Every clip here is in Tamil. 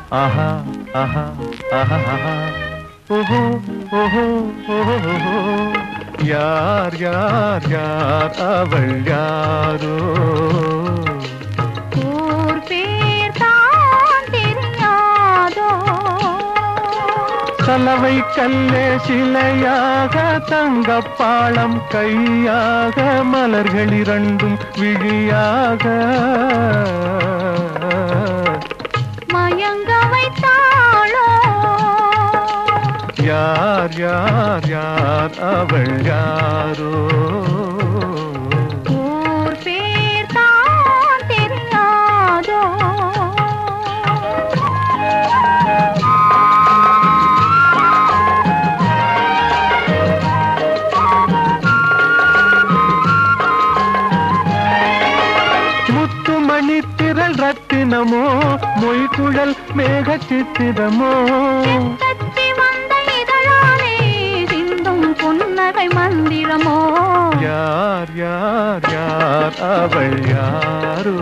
ஆஹா ஆஹா ஆஹா ஆஹா ஓஹோ ஓஹோ ஓஹோ ஓஹோ. யார் யார் யார் அவள் யாரோ ஊர் பேர் தான் தெரியாதோ சலவை கல்லே சிலையாக தங்கப்பாளம் கையாக மலர்கள் இரண்டும் விழியாக மயங்க வைத்தாளோ யார் யார் யார் அவள் யாரோ ஊர் பேர் தான் தெரியாதோ முத்துமணி திரள் ரத்தினமோ மொய்குழல் மேக சித்திரமோ கச்சி வந்த இதழாலே சிந்தும் புன்னகை மந்திரமோ யார் யார் யார் அவள் யாரோ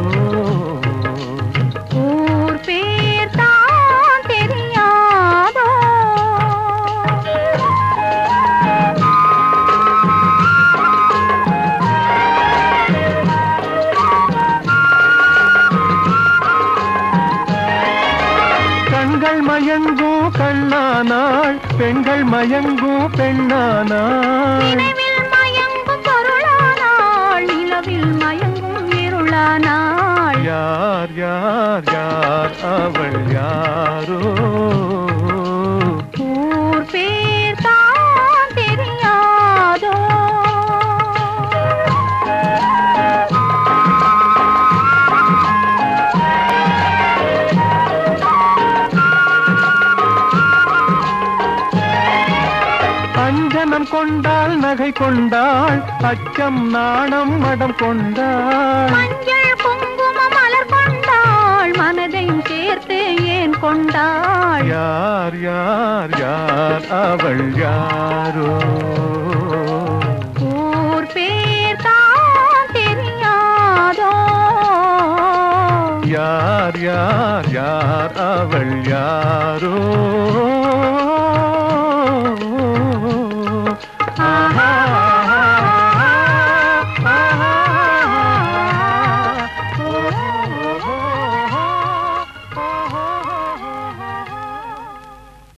ஊர் பேர் தான் தெரியாதோ கண்கள் மயங்கும் கண்ணானாள் பெண்கள் மயங்கும் பெண்ணானாள் நினைவில் மயங்கும் பொருளானாள் நிலவில் மயங்கும் இருளானாள் யார் யார் யார் அவள் யாரோ ஊர் பேர் தான் தெரியாதோ அஞ்சனம் கொண்டாள் நகை கொண்டாள் அச்சம் நாணம் மடம் கொண்டாள் மஞ்சள் குங்கும மலர் கொண்டாள் மனதையும் சேர்த்து ஏன் கொண்டாள் யார் யார் யார் அவள் யாரோ ஊர் பேர் தான் தெரியாதோ யார் யார் யார் அவள் யாரோ ஆஹா